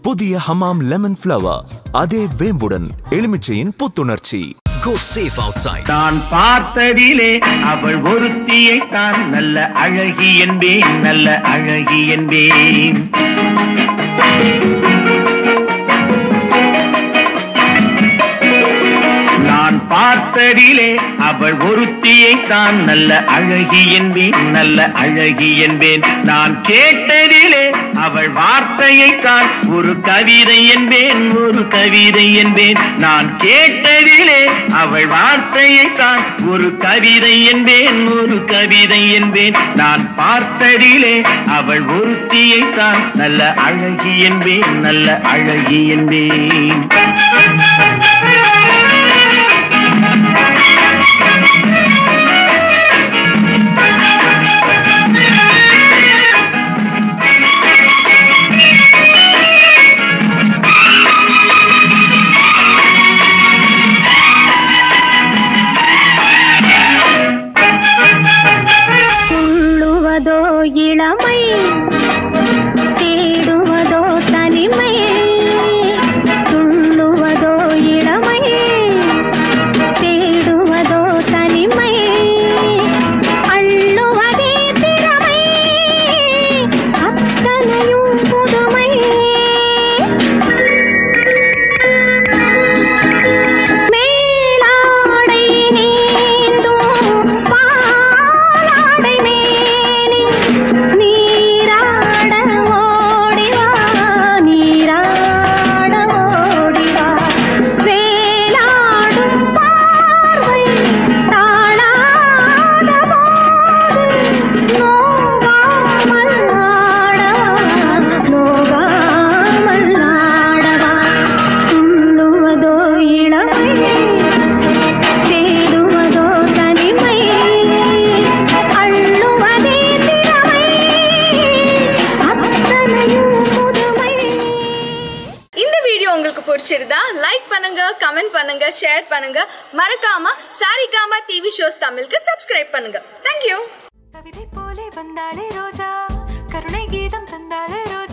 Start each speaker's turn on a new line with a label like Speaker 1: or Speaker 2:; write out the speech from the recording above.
Speaker 1: புதிய Hamam lemon flower அதே வேம்புடன் எலுமிச்சையின் புத்துணர்ச்சி
Speaker 2: Go safe outside.
Speaker 3: நான் பார்த்ததிலே அவள் ஒருத்தியை தான் நல்ல அழகி என்பேன் நல்ல அழகி என்பேன் நான் பார்த்ததிலே அவள் ஒருத்தியை தான் நல்ல அழகி என்பேன் நல்ல அழகி என்பேன் நான் கேட்டதிலே அவள் வார்த்தையை தான் ஒரு கவிதை என்பேன் ஒரு கவிதை என்பேன் நான் கேட்டதிலே அவள் வார்த்தையை தான் ஒரு கவிதை என்பேன் ஒரு கவிதை என்பேன் நான் பார்த்ததிலே அவள் ஒருத்தியை தான் நல்ல அழகி என்பேன் நல்ல அழகி என்பேன்
Speaker 4: துள்ளுவதோ இளமை தேடுவதோ தனிமை துள்ளுவதோ இளமை தேடுவதோ தனிமை அள்ளுவதே திறமை அத்தனையும் புதுமை மேலாடை நீந்தும் பாலாடை மேனி நீராட ஓடிவா நீராட ஓடிவா வேலாடும் பார்வை தாழாத போது நோகாமல் ஆடவா நோகாமல் ஆடவா துள்ளுவதோ இளமை தேடுவதோ தனிமை அள்ளுவதே திறமை அத்தனையும் புதுமை
Speaker 5: இந்த வீடியோ உங்களுக்கு பிடிச்சிருந்தா லைக் பண்ணுங்க கமெண்ட் பண்ணுங்க ஷேர் பண்ணுங்க மறக்காம சாரிகாமா டிவி ஷோஸ் தமிழுக்கு சப்ஸ்கிரைப் பண்ணுங்க தேங்க்யூ
Speaker 6: கவிதை போலே வந்தாளே ரோஜா கருணை கீதம் தந்தாளே ரோஜா